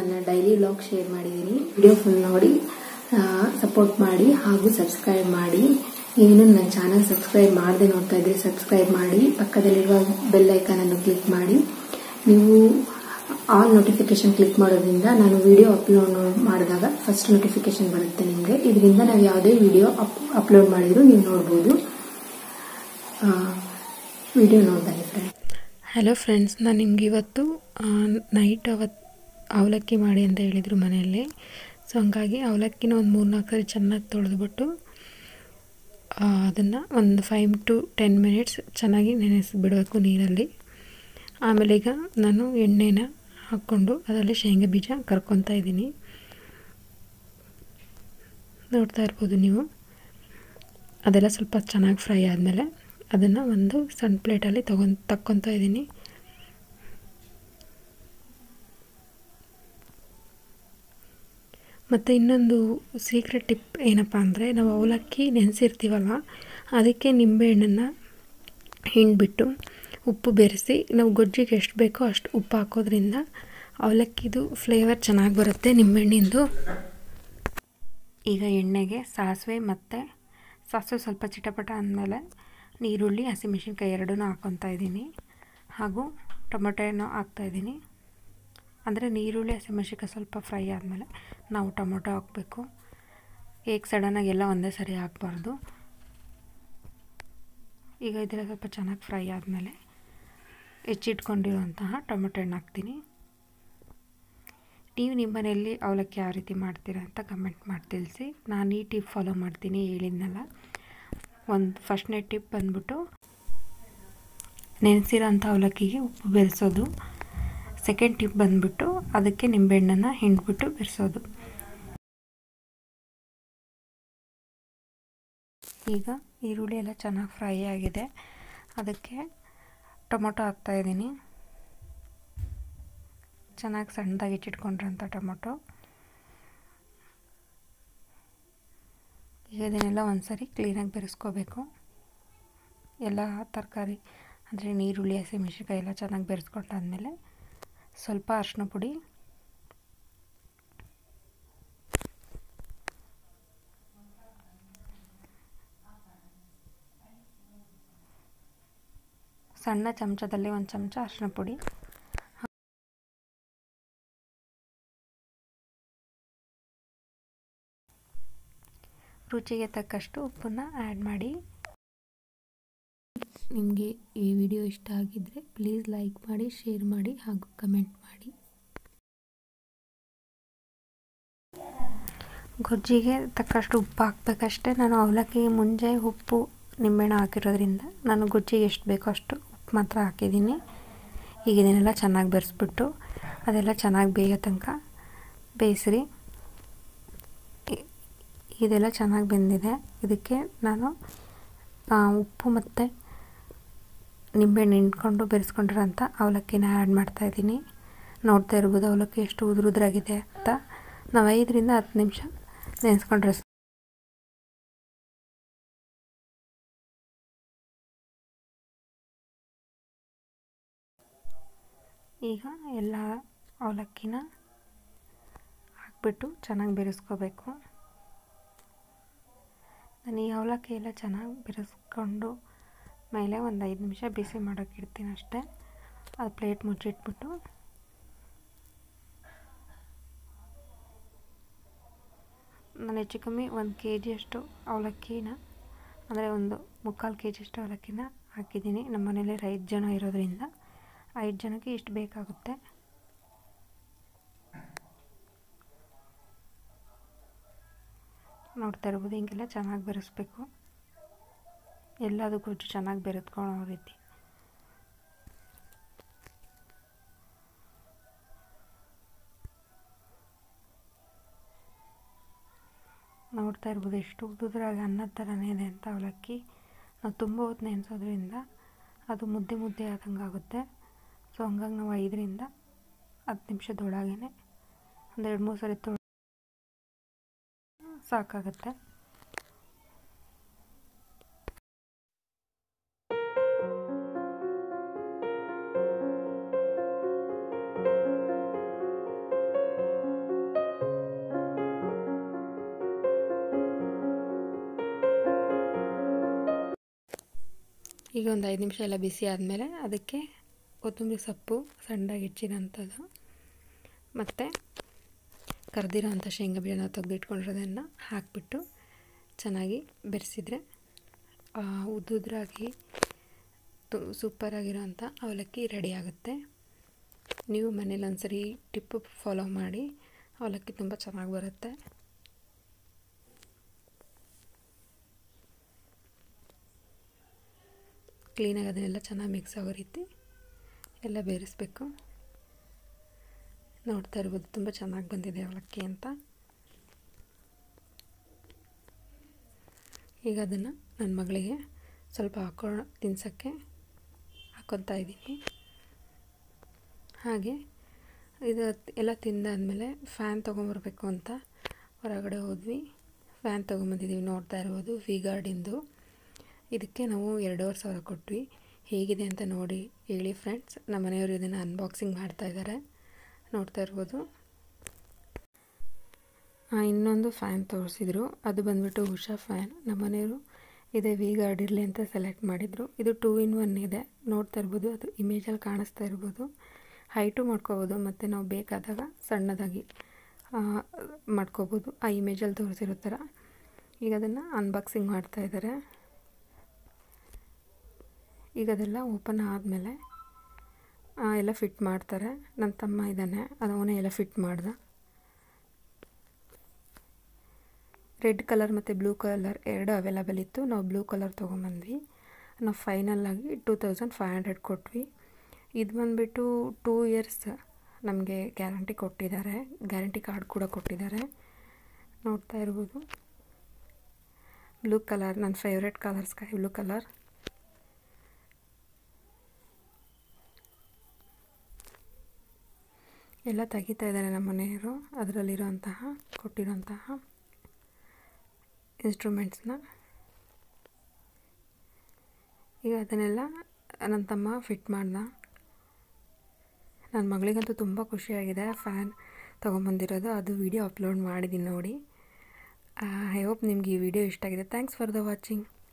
ನನ್ನ daily vlog share ಮಾಡಿದ್ದೀನಿ video full ನೋಡಿ ಸಪೋರ್ಟ್ ಮಾಡಿ ಹಾಗೂ ಸಬ್ಸ್ಕ್ರೈಬ್ ಮಾಡಿ ನೀವೇನು ನನ್ನ ಚಾನಲ್ ಸಬ್ಸ್ಕ್ರೈಬ್ ಮಾಡದೆ ನೋಡ್ತಾ ಇದ್ರೆ ಸಬ್ಸ್ಕ್ರೈಬ್ ಮಾಡಿ ಪಕ್ಕದಲ್ಲಿರುವ ಬೆಲ್ ಐಕಾನ್ ಅನ್ನು ಕ್ಲಿಕ್ ಮಾಡಿ ನೀವು ಆಲ್ ನೋಟಿಫಿಕೇಶನ್ ಕ್ಲಿಕ್ ಮಾಡೋದ್ರಿಂದ ನಾನು ವಿಡಿಯೋ ಅಪ್ಲೋಡ್ ಮಾಡಿದಾಗ ಫಸ್ಟ್ ನೋಟಿಫಿಕೇಶನ್ ಬರುತ್ತೆ ನಿಮಗೆ ಇದರಿಂದ ನಾವು ಯಾವುದೇ ವಿಡಿಯೋ ಅಪ್ಲೋಡ್ ಮಾಡಿದ್ರು ನೀವು ನೋಡ್ಬೋದು ವಿಡಿಯೋ ನೋಡ್ಬನ್ನಿ ಫ್ರೆಂಡ್ ಹಲೋ ಫ್ರೆಂಡ್ಸ್ ನಾನು ನಿಮ್ಗೆ ಇವತ್ತು ನೈಟ್ ಅವತ್ತು ಅವಲಕ್ಕಿ ಮಾಡಿ ಅಂತ ಹೇಳಿದರು ಮನೆಯಲ್ಲಿ ಸೊ ಹಂಗಾಗಿ ಅವಲಕ್ಕಿನ ಒಂದು ಮೂರು ನಾಲ್ಕು ಸರಿ ಚೆನ್ನಾಗಿ ತೊಳೆದ್ಬಿಟ್ಟು ಅದನ್ನು ಒಂದು ಫೈವ್ ಟು ಟೆನ್ ಮಿನಿಟ್ಸ್ ಚೆನ್ನಾಗಿ ನೆನೆಸಿ ಬಿಡಬೇಕು ನೀರಲ್ಲಿ ಆಮೇಲೆ ಈಗ ನಾನು ಎಣ್ಣೆನ ಹಾಕ್ಕೊಂಡು ಅದರಲ್ಲಿ ಶೇಂಗಾ ಬೀಜ ಕರ್ಕೊತಾ ಇದ್ದೀನಿ ನೋಡ್ತಾ ಇರ್ಬೋದು ನೀವು ಅದೆಲ್ಲ ಸ್ವಲ್ಪ ಚೆನ್ನಾಗಿ ಫ್ರೈ ಆದಮೇಲೆ ಅದನ್ನು ಒಂದು ಸಣ್ಣ ಪ್ಲೇಟಲ್ಲಿ ತಗೊಂಡು ತಕ್ಕೊತಾ ಇದ್ದೀನಿ ಮತ್ತು ಇನ್ನೊಂದು ಸೀಕ್ರೆಟ್ ಟಿಪ್ ಏನಪ್ಪ ಅಂದರೆ ನಾವು ಅವಲಕ್ಕಿ ನೆನೆಸಿರ್ತೀವಲ್ಲ ಅದಕ್ಕೆ ನಿಂಬೆಹಣ್ಣನ್ನು ಹಿಂಡ್ಬಿಟ್ಟು ಉಪ್ಪು ಬೆರೆಸಿ ನಾವು ಗೊಜ್ಜಿಗೆ ಎಷ್ಟು ಬೇಕೋ ಅಷ್ಟು ಉಪ್ಪು ಹಾಕೋದ್ರಿಂದ ಅವಲಕ್ಕಿದು ಫ್ಲೇವರ್ ಚೆನ್ನಾಗಿ ಬರುತ್ತೆ ನಿಂಬೆಹಣ್ಣಿಂದು ಈಗ ಎಣ್ಣೆಗೆ ಸಾಸಿವೆ ಮತ್ತು ಸಾಸಿವೆ ಸ್ವಲ್ಪ ಚಿಟಪಟ ಅಂದಮೇಲೆ ನೀರುಳ್ಳಿ ಹಸಿಮೆಣಸಿನ್ಕಾಯಿ ಎರಡೂ ಹಾಕ್ಕೊತಾ ಇದ್ದೀನಿ ಹಾಗೂ ಟೊಮೊಟೊನೂ ಹಾಕ್ತಾಯಿದ್ದೀನಿ ಅಂದರೆ ನೀರುಳ್ಳಿ ಹಸಿಮೆಣಸಿನ್ಕಾಯಿ ಸ್ವಲ್ಪ ಫ್ರೈ ಆದಮೇಲೆ ನಾವು ಟೊಮೊಟೊ ಹಾಕಬೇಕು ಹೇಗೆ ಸಡನ್ನಾಗಿ ಎಲ್ಲ ಒಂದೇ ಸರಿ ಹಾಕಬಾರ್ದು ಈಗ ಇದೆಲ್ಲ ಸ್ವಲ್ಪ ಚೆನ್ನಾಗಿ ಫ್ರೈ ಆದಮೇಲೆ ಹೆಚ್ಚಿಟ್ಕೊಂಡಿರುವಂತಹ ಟೊಮೊಟೊ ಹಣ್ಣು ಹಾಕ್ತೀನಿ ನೀವು ನಿಮ್ಮ ಮನೆಯಲ್ಲಿ ಅವಲಕ್ಕಿ ಯಾವ ರೀತಿ ಮಾಡ್ತೀರಾ ಅಂತ ಕಮೆಂಟ್ ಮಾಡಿ ತಿಳಿಸಿ ನಾನು ಈ ಟಿಪ್ ಫಾಲೋ ಮಾಡ್ತೀನಿ ಹೇಳಿದ್ನಲ್ಲ ಒಂದು ಫಸ್ಟ್ನೇ ಟಿಪ್ ಬಂದ್ಬಿಟ್ಟು ನೆನೆಸಿರೋಂಥ ಅವಲಕ್ಕಿಗೆ ಉಪ್ಪು ಬೆರೆಸೋದು ಸೆಕೆಂಡ್ ಟಿಪ್ ಬಂದ್ಬಿಟ್ಟು ಅದಕ್ಕೆ ನಿಂಬೆಹಣ್ಣನ್ನು ಹಿಂಡ್ಬಿಟ್ಟು ಬೆರೆಸೋದು ಈಗ ಈರುಳ್ಳಿ ಎಲ್ಲ ಚೆನ್ನಾಗಿ ಫ್ರೈ ಆಗಿದೆ ಅದಕ್ಕೆ ಟೊಮೊಟೊ ಹಾಕ್ತಾಯಿದ್ದೀನಿ ಚೆನ್ನಾಗಿ ಸಣ್ಣದಾಗಿ ಹೆಚ್ಚಿಟ್ಕೊಂಡ್ರಂಥ ಟೊಮೊಟೊ ಈಗ ಇದನ್ನೆಲ್ಲ ಒಂದ್ಸರಿ ಕ್ಲೀನಾಗಿ ಬೆರೆಸ್ಕೋಬೇಕು ಎಲ್ಲ ತರಕಾರಿ ಅಂದರೆ ನೀರುಳ್ಳಿ ಹಸಿಮೆಣ್ಸಿನ್ಕಾಯಿ ಎಲ್ಲ ಚೆನ್ನಾಗಿ ಬೆರೆಸ್ಕೊಂಡಾದ್ಮೇಲೆ ಸ್ವಲ್ಪ ಅರಿಶಿನ ಪುಡಿ ಸಣ್ಣ ಚಮಚದಲ್ಲಿ ಒಂದು ಚಮಚ ಅರಿಶಿನ ಪುಡಿ ರುಚಿಗೆ ತಕ್ಕಷ್ಟು ಉಪ್ಪನ್ನು ಆ್ಯಡ್ ಮಾಡಿ ನಿಮಗೆ ಈ ವಿಡಿಯೋ ಇಷ್ಟ ಆಗಿದ್ದರೆ ಪ್ಲೀಸ್ ಲೈಕ್ ಮಾಡಿ ಶೇರ್ ಮಾಡಿ ಹಾಗೂ ಕಮೆಂಟ್ ಮಾಡಿ ಗೊಜ್ಜಿಗೆ ತಕ್ಕಷ್ಟು ಉಪ್ಪು ಹಾಕಬೇಕಷ್ಟೇ ನಾನು ಅವಲಕ್ಕಿಗೆ ಮುಂಚೆ ಉಪ್ಪು ನಿಂಬೆಹಣ್ಣು ಹಾಕಿರೋದ್ರಿಂದ ನಾನು ಗೊಜ್ಜಿಗೆ ಎಷ್ಟು ಬೇಕೋ ಅಷ್ಟು ಉಪ್ಪು ಮಾತ್ರ ಹಾಕಿದ್ದೀನಿ ಈಗ ಇದನ್ನೆಲ್ಲ ಚೆನ್ನಾಗಿ ಬೆರೆಸ್ಬಿಟ್ಟು ಅದೆಲ್ಲ ಚೆನ್ನಾಗಿ ಬೇಯೋ ತನಕ ಬೇಯಿಸ್ರಿ ಇದೆಲ್ಲ ಚೆನ್ನಾಗಿ ಬೆಂದಿದೆ ಇದಕ್ಕೆ ನಾನು ಉಪ್ಪು ಮತ್ತು ನಿಂಬೆಹಣ್ಣು ಹಿಂಡ್ಕೊಂಡು ಬೆರೆಸ್ಕೊಂಡಿರೋಂಥ ಅವಲಕ್ಕಿನ ಆ್ಯಡ್ ಮಾಡ್ತಾಯಿದ್ದೀನಿ ನೋಡ್ತಾ ಇರ್ಬೋದು ಅವಲಕ್ಕಿ ಎಷ್ಟು ಉದುರುದ್ರಾಗಿದೆ ಅಂತ ನಾವು ಐದರಿಂದ ಹತ್ತು ನಿಮಿಷ ನೆನೆಸ್ಕೊಂಡ್ರೆ ಈಗ ಎಲ್ಲ ಅವಲಕ್ಕಿನ ಹಾಕ್ಬಿಟ್ಟು ಚೆನ್ನಾಗಿ ಬೆರೆಸ್ಕೋಬೇಕು ನಾನು ಈ ಅವಲಕ್ಕಿ ಎಲ್ಲ ಚೆನ್ನಾಗಿ ಬೆರೆಸ್ಕೊಂಡು ಮೇಲೆ ಒಂದು ಐದು ನಿಮಿಷ ಬಿಸಿ ಮಾಡೋಕ್ಕೆ ಇಡ್ತೀನಿ ಅಷ್ಟೇ ಅದು ಪ್ಲೇಟ್ ಮುಚ್ಚಿಟ್ಬಿಟ್ಟು ನಾನು ಹೆಚ್ಚು ಕಮ್ಮಿ ಒಂದು ಕೆ ಜಿಯಷ್ಟು ಅವಲಕ್ಕಿನ ಅಂದರೆ ಒಂದು ಮುಕ್ಕಾಲು ಕೆ ಜಿಯಷ್ಟು ಅವಲಕ್ಕಿನ ಹಾಕಿದ್ದೀನಿ ನಮ್ಮ ಮನೇಲಿ ಐದು ಜನ ಇರೋದ್ರಿಂದ ಐದು ಜನಕ್ಕೆ ಇಷ್ಟು ಬೇಕಾಗುತ್ತೆ ನೋಡ್ತಾ ಇರ್ಬೋದು ಹಿಂಗೆಲ್ಲ ಚೆನ್ನಾಗಿ ಬೆರೆಸ್ಬೇಕು ಎಲ್ಲದೂ ಗೊಜ್ಜು ಚೆನ್ನಾಗಿ ಬೆರೆತ್ಕೊಳ್ಳೋ ರೀತಿ ನೋಡ್ತಾ ಇರ್ಬೋದು ಎಷ್ಟು ಉದ್ದುದ್ರಾಗ ಅನ್ನದ ಥರನೇ ಇದೆ ಅಂತ ಅವಲಕ್ಕಿ ನಾವು ತುಂಬ ಹೊತ್ತು ನೆನೆಸೋದ್ರಿಂದ ಅದು ಮುದ್ದೆ ಮುದ್ದೆ ಆದಂಗೆ ಆಗುತ್ತೆ ಸೊ ಹಂಗಾಗಿ ನಾವು ಐದರಿಂದ ಹತ್ತು ನಿಮಿಷದೊಳಗೇ ಒಂದು ಎರಡು ಮೂರು ಸರಿ ತೊಳೆ ಸಾಕಾಗುತ್ತೆ ಈಗ ಒಂದು ಐದು ನಿಮಿಷ ಎಲ್ಲ ಬಿಸಿ ಆದಮೇಲೆ ಅದಕ್ಕೆ ಕೊತ್ತಂಬರಿ ಸೊಪ್ಪು ಸಣ್ಣದಾಗಿ ಹೆಚ್ಚಿರೋಂಥದ್ದು ಮತ್ತು ಕರೆದಿರೋ ಅಂಥ ಶೇಂಗಾ ಬೀಜನ ತೆಗೆದಿಟ್ಕೊಂಡಿರೋದನ್ನು ಹಾಕಿಬಿಟ್ಟು ಚೆನ್ನಾಗಿ ಬೆರೆಸಿದ್ರೆ ಉದ್ದುದ್ರಾಗಿ ತು ಸೂಪರಾಗಿರೋಂಥ ಅವಲಕ್ಕಿ ರೆಡಿ ಆಗುತ್ತೆ ನೀವು ಮನೇಲಿ ಒಂದ್ಸರಿ ಟಿಪ್ಪು ಫಾಲೋ ಮಾಡಿ ಅವಲಕ್ಕಿ ತುಂಬ ಚೆನ್ನಾಗಿ ಬರುತ್ತೆ ಕ್ಲೀನಾಗಿ ಅದನ್ನೆಲ್ಲ ಚೆನ್ನಾಗಿ ಮಿಕ್ಸ್ ಆಗೋ ರೀತಿ ಎಲ್ಲ ಬೇರಿಸ್ಬೇಕು ನೋಡ್ತಾ ಇರ್ಬೋದು ತುಂಬ ಚೆನ್ನಾಗಿ ಬಂದಿದೆ ಅವಲಕ್ಕಿ ಅಂತ ಈಗ ಅದನ್ನು ನನ್ನ ಮಗಳಿಗೆ ಸ್ವಲ್ಪ ಹಾಕೋ ತಿನ್ಸೋಕ್ಕೆ ಹಾಕ್ಕೊತಾ ಇದ್ದೀನಿ ಹಾಗೆ ಇದು ಎಲ್ಲ ತಿಂದಾದಮೇಲೆ ಫ್ಯಾನ್ ತೊಗೊಂಬರ್ಬೇಕು ಅಂತ ಹೊರಗಡೆ ಹೋದ್ವಿ ಫ್ಯಾನ್ ತೊಗೊಂಬಂದಿದ್ದೀವಿ ನೋಡ್ತಾ ಇರ್ಬೋದು ವಿ ಗಾರ್ಡಿಂದು ಇದಕ್ಕೆ ನಾವು ಎರಡೂವರೆ ಸಾವಿರ ಕೊಟ್ವಿ ಹೇಗಿದೆ ಅಂತ ನೋಡಿ ಹೇಳಿ ಫ್ರೆಂಡ್ಸ್ ನಮ್ಮ ಮನೆಯವರು ಇದನ್ನು ಅನ್ಬಾಕ್ಸಿಂಗ್ ಮಾಡ್ತಾ ಇದ್ದಾರೆ ನೋಡ್ತಾ ಇರ್ಬೋದು ಇನ್ನೊಂದು ಫ್ಯಾನ್ ತೋರಿಸಿದ್ರು ಅದು ಬಂದುಬಿಟ್ಟು ಉಷಾ ಫ್ಯಾನ್ ನಮ್ಮ ಮನೆಯವರು ಇದೇ ವಿ ಗಾರ್ಡ್ ಇರಲಿ ಅಂತ ಸೆಲೆಕ್ಟ್ ಮಾಡಿದರು ಇದು ಟೂ ಇನ್ ಒನ್ ಇದೆ ನೋಡ್ತಾ ಇರ್ಬೋದು ಅದು ಇಮೇಜಲ್ಲಿ ಕಾಣಿಸ್ತಾ ಇರ್ಬೋದು ಹೈಟು ಮಾಡ್ಕೋಬೋದು ಮತ್ತು ನಾವು ಬೇಕಾದಾಗ ಸಣ್ಣದಾಗಿ ಮಾಡ್ಕೋಬೋದು ಆ ಇಮೇಜಲ್ಲಿ ತೋರಿಸಿರೋ ಥರ ಈಗ ಅದನ್ನು ಅನ್ಬಾಕ್ಸಿಂಗ್ ಮಾಡ್ತಾ ಇದ್ದಾರೆ ಈಗ ಅದೆಲ್ಲ ಓಪನ್ ಆದಮೇಲೆ ಎಲ್ಲ ಫಿಟ್ ಮಾಡ್ತಾರೆ ನನ್ನ ತಮ್ಮ ಇದ್ದಾನೆ ಅದು ಅವನೇ ಎಲ್ಲ ಫಿಟ್ ಮಾಡ್ದ ರೆಡ್ ಕಲರ್ ಮತ್ತು ಬ್ಲೂ ಕಲರ್ ಎರಡು ಅವೈಲಬಲ್ ಇತ್ತು ನಾವು ಬ್ಲೂ ಕಲರ್ ತೊಗೊಂಬಂದ್ವಿ ನಾವು ಫೈನಲ್ಲಾಗಿ ಟೂ ತೌಸಂಡ್ ಫೈವ್ ಹಂಡ್ರೆಡ್ ಕೊಟ್ವಿ ಇದು ಬಂದುಬಿಟ್ಟು ಟೂ ಇಯರ್ಸ್ ನಮಗೆ ಗ್ಯಾರಂಟಿ ಕೊಟ್ಟಿದ್ದಾರೆ ಗ್ಯಾರಂಟಿ ಕಾರ್ಡ್ ಕೂಡ ಕೊಟ್ಟಿದ್ದಾರೆ ನೋಡ್ತಾ ಇರ್ಬೋದು ಬ್ಲೂ ಕಲರ್ ನನ್ನ favourite colour sky blue colour ಎಲ್ಲ ತೆಗಿತಾ ಇದ್ದಾರೆ ನಮ್ಮ ಮನೆಯವರು ಅದರಲ್ಲಿರೋಂತಹ ಕೊಟ್ಟಿರೋಂತಹ ಇನ್ಸ್ಟ್ರೂಮೆಂಟ್ಸ್ನ ಈಗ ಅದನ್ನೆಲ್ಲ ನನ್ನ ತಮ್ಮ ಫಿಟ್ ಮಾಡ್ದ ನನ್ನ ಮಗಳಿಗಂತೂ ತುಂಬ ಖುಷಿಯಾಗಿದೆ ಫ್ಯಾನ್ ತೊಗೊಂಬಂದಿರೋದು ಅದು ವಿಡಿಯೋ ಅಪ್ಲೋಡ್ ಮಾಡಿದ್ದೀನಿ ನೋಡಿ ಐ ಹೋಪ್ ನಿಮ್ಗೆ ಈ ವಿಡಿಯೋ ಇಷ್ಟ ಆಗಿದೆ ಥ್ಯಾಂಕ್ಸ್ ಫಾರ್ ದ ವಾಚಿಂಗ್